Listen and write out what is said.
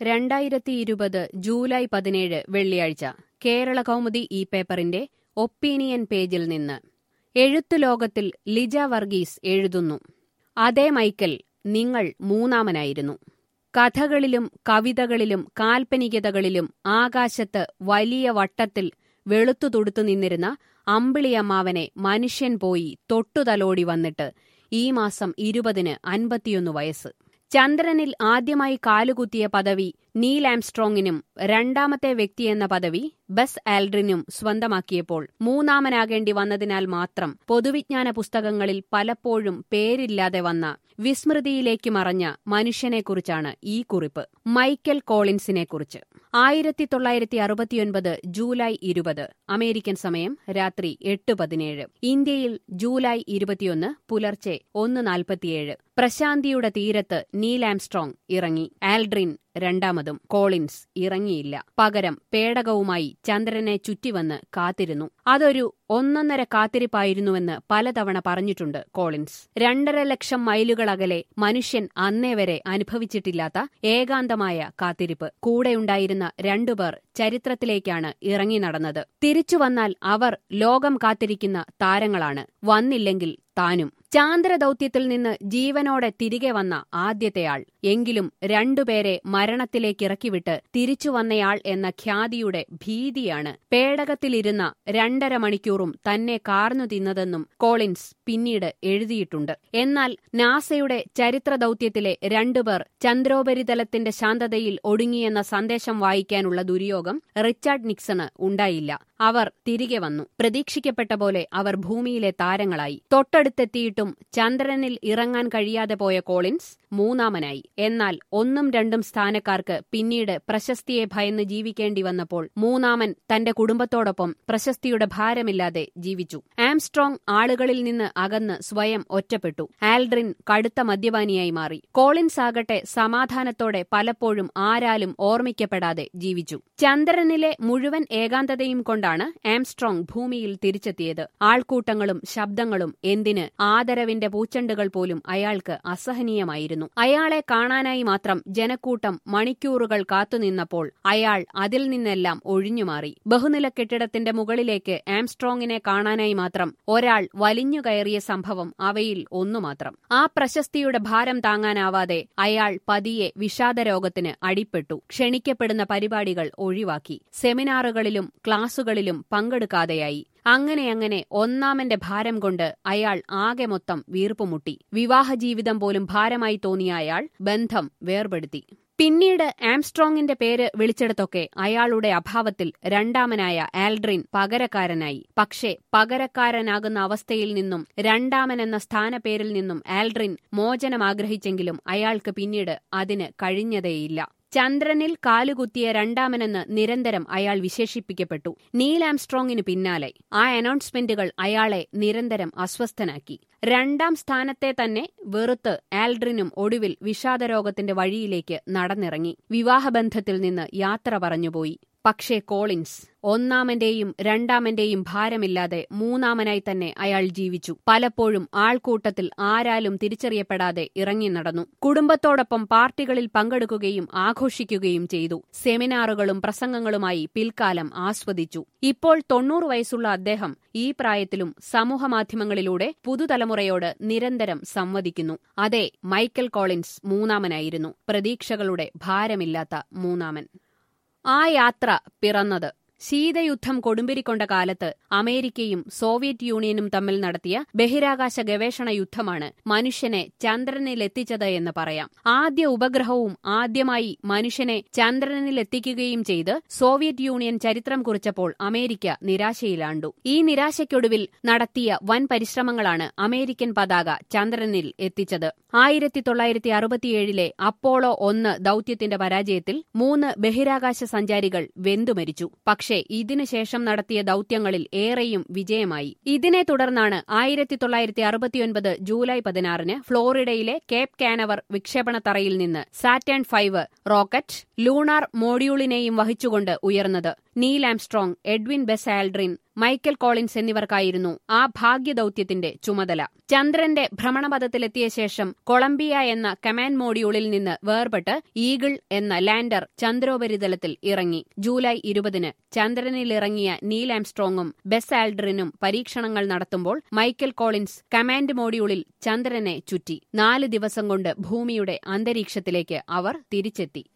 രണ്ടായിരത്തി ഇരുപത് ജൂലൈ പതിനേഴ് വെള്ളിയാഴ്ച കേരള കൗമുദി ഈ പേപ്പറിന്റെ ഒപ്പീനിയൻ പേജിൽ നിന്ന് എഴുത്തു ലോകത്തിൽ ലിജ വർഗീസ് എഴുതുന്നു അതേ മൈക്കൽ നിങ്ങൾ മൂന്നാമനായിരുന്നു കഥകളിലും കവിതകളിലും കാൽപ്പനികതകളിലും ആകാശത്ത് വലിയ വട്ടത്തിൽ വെളുത്തു തുടുത്തു നിന്നിരുന്ന അമ്പിളിയമ്മാവനെ മനുഷ്യൻ പോയി തൊട്ടുതലോടി വന്നിട്ട് ഈ മാസം ഇരുപതിന് അൻപത്തിയൊന്ന് വയസ്സ് ചന്ദ്രനിൽ ആദ്യമായി കാലുകുത്തിയ പദവി നീൽ ആംസ്ട്രോങ്ങിനും രണ്ടാമത്തെ വ്യക്തിയെന്ന പദവി ബസ് ആൽഡ്രിനും സ്വന്തമാക്കിയപ്പോൾ മൂന്നാമനാകേണ്ടി വന്നതിനാൽ മാത്രം പൊതുവിജ്ഞാന പുസ്തകങ്ങളിൽ പലപ്പോഴും പേരില്ലാതെ വന്ന വിസ്മൃതിയിലേക്ക് മറഞ്ഞ മനുഷ്യനെക്കുറിച്ചാണ് ഈ കുറിപ്പ് മൈക്കൽ കോളിൻസിനെക്കുറിച്ച് ആയിരത്തി തൊള്ളായിരത്തി അറുപത്തിയൊൻപത് ജൂലൈ ഇരുപത് അമേരിക്കൻ സമയം രാത്രി എട്ട് പതിനേഴ് ഇന്ത്യയിൽ ജൂലൈ ഇരുപത്തിയൊന്ന് പുലർച്ചെ ഒന്ന് നാൽപ്പത്തിയേഴ് പ്രശാന്തിയുടെ തീരത്ത് നീൽ ആംസ്ട്രോങ് ഇറങ്ങി ആൽഡ്രിൻ രണ്ടാമതും കോളിൻസ് ഇറങ്ങിയില്ല പകരം പേടകവുമായി ചന്ദ്രനെ ചുറ്റിവന്ന് കാത്തിരുന്നു അതൊരു ഒന്നൊന്നര കാത്തിരിപ്പായിരുന്നുവെന്ന് പലതവണ പറഞ്ഞിട്ടുണ്ട് കോളിൻസ് രണ്ടര ലക്ഷം മൈലുകളകലെ മനുഷ്യൻ അന്നേ വരെ അനുഭവിച്ചിട്ടില്ലാത്ത ഏകാന്തമായ കാത്തിരിപ്പ് കൂടെയുണ്ടായിരുന്ന രണ്ടുപേർ ചരിത്രത്തിലേക്കാണ് ഇറങ്ങി നടന്നത് തിരിച്ചു വന്നാൽ അവർ ലോകം കാത്തിരിക്കുന്ന താരങ്ങളാണ് വന്നില്ലെങ്കിൽ താനും ചാന്ദ്രദൌത്യത്തിൽ നിന്ന് ജീവനോടെ തിരികെ വന്ന ആദ്യത്തെയാൾ എങ്കിലും രണ്ടുപേരെ മരണത്തിലേക്കിറക്കിവിട്ട് തിരിച്ചു വന്നയാൾ എന്ന ഖ്യാതിയുടെ ഭീതിയാണ് പേടകത്തിലിരുന്ന രണ്ടര മണിക്കൂറും തന്നെ കാർന്നു തിന്നതെന്നും കോളിൻസ് പിന്നീട് എഴുതിയിട്ടുണ്ട് എന്നാൽ നാസയുടെ ചരിത്ര ദൌത്യത്തിലെ രണ്ടുപേർ ചന്ദ്രോപരിതലത്തിന്റെ ശാന്തതയിൽ ഒടുങ്ങിയെന്ന സന്ദേശം വായിക്കാനുള്ള ദുര്യോഗം റിച്ചാർഡ് നിക്സണ് ഉണ്ടായില്ല അവർ തിരികെ വന്നു പ്രതീക്ഷിക്കപ്പെട്ട പോലെ അവർ ഭൂമിയിലെ താരങ്ങളായി തൊട്ടടുത്തെത്തിയിട്ടും ചന്ദ്രനിൽ ഇറങ്ങാൻ കഴിയാതെ പോയ കോളിൻസ് മൂന്നാമനായി എന്നാൽ ഒന്നും രണ്ടും സ്ഥാനക്കാർക്ക് പിന്നീട് പ്രശസ്തിയെ ഭയന്ന് ജീവിക്കേണ്ടി വന്നപ്പോൾ മൂന്നാമൻ തന്റെ കുടുംബത്തോടൊപ്പം പ്രശസ്തിയുടെ ഭാരമില്ലാതെ ജീവിച്ചു ആംസ്ട്രോങ് ആളുകളിൽ നിന്ന് അകന്ന് സ്വയം ഒറ്റപ്പെട്ടു ആൽഡ്രിൻ കടുത്ത മദ്യപാനിയായി മാറി കോളിൻസ് ആകട്ടെ സമാധാനത്തോടെ പലപ്പോഴും ആരാലും ഓർമ്മിക്കപ്പെടാതെ ജീവിച്ചു ചന്ദ്രനിലെ മുഴുവൻ ഏകാന്തതയും കൊണ്ടാണ് ആംസ്ട്രോങ് ഭൂമിയിൽ തിരിച്ചെത്തിയത് ആൾക്കൂട്ടങ്ങളും ശബ്ദങ്ങളും എന്തിന് ആദരവിന്റെ പൂച്ചണ്ടുകൾ പോലും അയാൾക്ക് അസഹനീയമായിരുന്നു അയാളെ കാണാനായി മാത്രം ജനക്കൂട്ടം മണിക്കൂറുകൾ കാത്തുനിന്നപ്പോൾ അയാൾ അതിൽ നിന്നെല്ലാം ഒഴിഞ്ഞുമാറി ബഹുനില കെട്ടിടത്തിന്റെ മുകളിലേക്ക് ആംസ്ട്രോങ്ങിനെ കാണാനായി മാത്രം ഒരാൾ വലിഞ്ഞുകയറിയ സംഭവം അവയിൽ ഒന്നുമാത്രം ആ പ്രശസ്തിയുടെ ഭാരം താങ്ങാനാവാതെ അയാൾ പതിയെ വിഷാദരോഗത്തിന് അടിപ്പെട്ടു ക്ഷണിക്കപ്പെടുന്ന പരിപാടികൾ ഒഴിവാക്കി സെമിനാറുകളിലും ക്ലാസുകളിലും പങ്കെടുക്കാതെയായി അങ്ങനെ അങ്ങനെ ഒന്നാമന്റെ ഭാരം കൊണ്ട് അയാൾ ആകെ മൊത്തം വീർപ്പുമുട്ടി വിവാഹജീവിതം പോലും ഭാരമായി തോന്നിയ അയാൾ ബന്ധം വേർപെടുത്തി പിന്നീട് ആംസ്ട്രോങ്ങിന്റെ പേര് വിളിച്ചെടുത്തൊക്കെ അയാളുടെ അഭാവത്തിൽ രണ്ടാമനായ ആൽഡ്രിൻ പകരക്കാരനായി പക്ഷേ പകരക്കാരനാകുന്ന അവസ്ഥയിൽ നിന്നും രണ്ടാമനെന്ന സ്ഥാനപ്പേരിൽ നിന്നും ആൽഡ്രിൻ മോചനം ആഗ്രഹിച്ചെങ്കിലും അയാൾക്ക് പിന്നീട് അതിന് കഴിഞ്ഞതേയില്ല ചന്ദ്രനിൽ കാലുകുത്തിയ രണ്ടാമനെന്ന് നിരന്തരം അയാൾ വിശേഷിപ്പിക്കപ്പെട്ടു നീൽ ആംസ്ട്രോങ്ങിന് പിന്നാലെ ആ അനൗൺസ്മെന്റുകൾ അയാളെ നിരന്തരം അസ്വസ്ഥനാക്കി രണ്ടാം സ്ഥാനത്തെ തന്നെ വെറുത്ത് ആൽഡ്രിനും ഒടുവിൽ വിഷാദരോഗത്തിന്റെ വഴിയിലേക്ക് നടന്നിറങ്ങി വിവാഹബന്ധത്തിൽ നിന്ന് യാത്ര പറഞ്ഞുപോയി പക്ഷേ കോളിൻസ് ഒന്നാമന്റെയും രണ്ടാമന്റെയും ഭാരമില്ലാതെ മൂന്നാമനായി തന്നെ അയാൾ ജീവിച്ചു പലപ്പോഴും ആൾക്കൂട്ടത്തിൽ ആരാലും തിരിച്ചറിയപ്പെടാതെ ഇറങ്ങി നടന്നു കുടുംബത്തോടൊപ്പം പാർട്ടികളിൽ പങ്കെടുക്കുകയും ആഘോഷിക്കുകയും ചെയ്തു സെമിനാറുകളും പ്രസംഗങ്ങളുമായി പിൽക്കാലം ആസ്വദിച്ചു ഇപ്പോൾ തൊണ്ണൂറ് വയസ്സുള്ള അദ്ദേഹം ഈ പ്രായത്തിലും സമൂഹമാധ്യമങ്ങളിലൂടെ പുതുതലമുറയോട് നിരന്തരം സംവദിക്കുന്നു അതെ മൈക്കൽ കോളിൻസ് മൂന്നാമനായിരുന്നു പ്രതീക്ഷകളുടെ ഭാരമില്ലാത്ത മൂന്നാമൻ ആ യാത്ര പിറന്നത് ശീതയുദ്ധം കൊടുമ്പിരിക്കൊണ്ട കാലത്ത് അമേരിക്കയും സോവിയറ്റ് യൂണിയനും തമ്മിൽ നടത്തിയ ബഹിരാകാശ ഗവേഷണ യുദ്ധമാണ് മനുഷ്യനെ ചന്ദ്രനിലെത്തിച്ചത് എന്ന് പറയാം ആദ്യ ഉപഗ്രഹവും ആദ്യമായി മനുഷ്യനെ ചന്ദ്രനിലെത്തിക്കുകയും ചെയ്ത് സോവിയറ്റ് യൂണിയൻ ചരിത്രം കുറിച്ചപ്പോൾ അമേരിക്ക നിരാശയിലാണ്ടു ഈ നിരാശയ്ക്കൊടുവിൽ നടത്തിയ വൻ പരിശ്രമങ്ങളാണ് അമേരിക്കൻ പതാക ചന്ദ്രനിൽ എത്തിച്ചത് ആയിരത്തി തൊള്ളായിരത്തി അറുപത്തിയേഴിലെ അപ്പോളോ ഒന്ന് ദൌത്യത്തിന്റെ പരാജയത്തിൽ മൂന്ന് ബഹിരാകാശ സഞ്ചാരികൾ വെന്തുമരിച്ചു പക്ഷേ ഇതിനുശേഷം നടത്തിയ ദൌത്യങ്ങളിൽ ഏറെയും വിജയമായി ഇതിനെ തുടർന്നാണ് ആയിരത്തി തൊള്ളായിരത്തി അറുപത്തിയൊൻപത് ജൂലൈ പതിനാറിന് ഫ്ലോറിഡയിലെ കേപ്പ് കാനവർ വിക്ഷേപണത്തറയിൽ നിന്ന് സാറ്റേൺ ഫൈവ് റോക്കറ്റ് ലൂണാർ മോഡ്യൂളിനെയും വഹിച്ചുകൊണ്ട് ഉയർന്നത് Neil Armstrong Edwin Buzz Aldrin Michael Collins എന്നിവർക്കായിരുന്നു ആ ഭാഗ്യദൌത്യത്തിന്റെ ചുമതല ചന്ദ്രന്റെ ഭ്രമണപഥത്തിലെത്തിയ ശേഷം കൊളംബിയ എന്ന കമാൻഡ് മോഡ്യൂളിൽ നിന്ന് വേർപെട്ട് ഈഗിൾ എന്ന ലാൻഡർ ചന്ദ്രോപരിതലത്തിൽ ഇറങ്ങി ജൂലൈ ഇരുപതിന് ചന്ദ്രനിലിറങ്ങിയ നീൽ ആംസ്ട്രോങ്ങും ബെസ് ആൽഡറിനും പരീക്ഷണങ്ങൾ നടത്തുമ്പോൾ മൈക്കൽ കോളിൻസ് കമാൻഡ് മോഡ്യൂളിൽ ചന്ദ്രനെ ചുറ്റി നാല് ദിവസം കൊണ്ട് ഭൂമിയുടെ അന്തരീക്ഷത്തിലേക്ക് അവർ തിരിച്ചെത്തി